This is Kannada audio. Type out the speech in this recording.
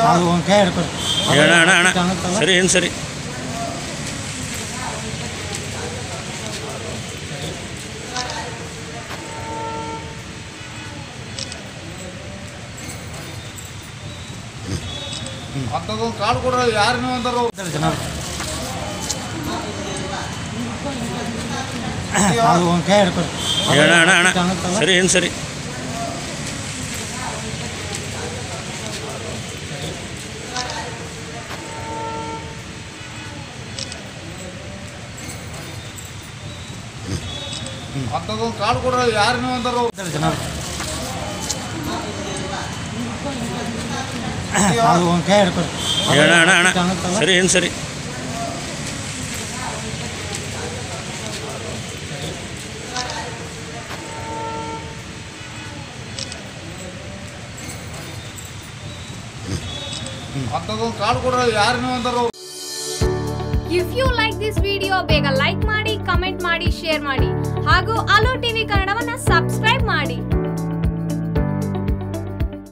ಅದು ಒಂದು ಕೈ ಹಿಡ್ಕೊಡಿ ಅಣ್ಣ ಅಣ್ಣ ಅಣ್ಣ ಕಾಣುತ್ತಲ್ಲ? ಸರಿ ಏನು ಸರಿ ಅಂಥದ್ದೊಂದು ಕಾರ್ಡ್ ಕೊಡ್ರಿ ಯಾರು ನೀವು ಅಂತಾರೋ ಜನ ಅದು ಒಂದು ಕೈ ಹಿಡ್ಕೊಡಿ ಅಣ್ಣ ಅಣ್ಣ ಅಣ್ಣ ಕಾಣುತ್ತಲ್ಲ? ಸರಿ ಏನು ಸರಿ ಅಂಥದ್ದೊಂದು ಕಾರ್ಡ್ ಕೊಡ್ರಿ ಯಾರು ನೀವು ಅಂತಾರೋ ಜನ ಅದು ಒಂದು ಕೈ ಹಿಡ್ಕೊಡಿ ಅಣ್ಣ ಅಣ್ಣ ಅಣ್ಣ ಕಾಣುತ್ತಲ್ಲ? ಸರಿ ಏನು ಸರಿ ಅಂಥದ್ದೊಂದು ಕಾರ್ಡ್ ಕೊಡ್ರಿ ಯಾರು ನೀವು ಅಂತಾರೋ if you like this video ಬೇಗ ಲೈಕ್ ಮಾಡಿ ಕಮೆಂಟ್ ಮಾಡಿ ಶೇರ್ ಮಾಡಿ ಹಾಗೂ ಅಲೋ ಟಿವಿ ಕನ್ನಡವನ್ನ ಸಬ್ಸ್ಕ್ರೈಬ್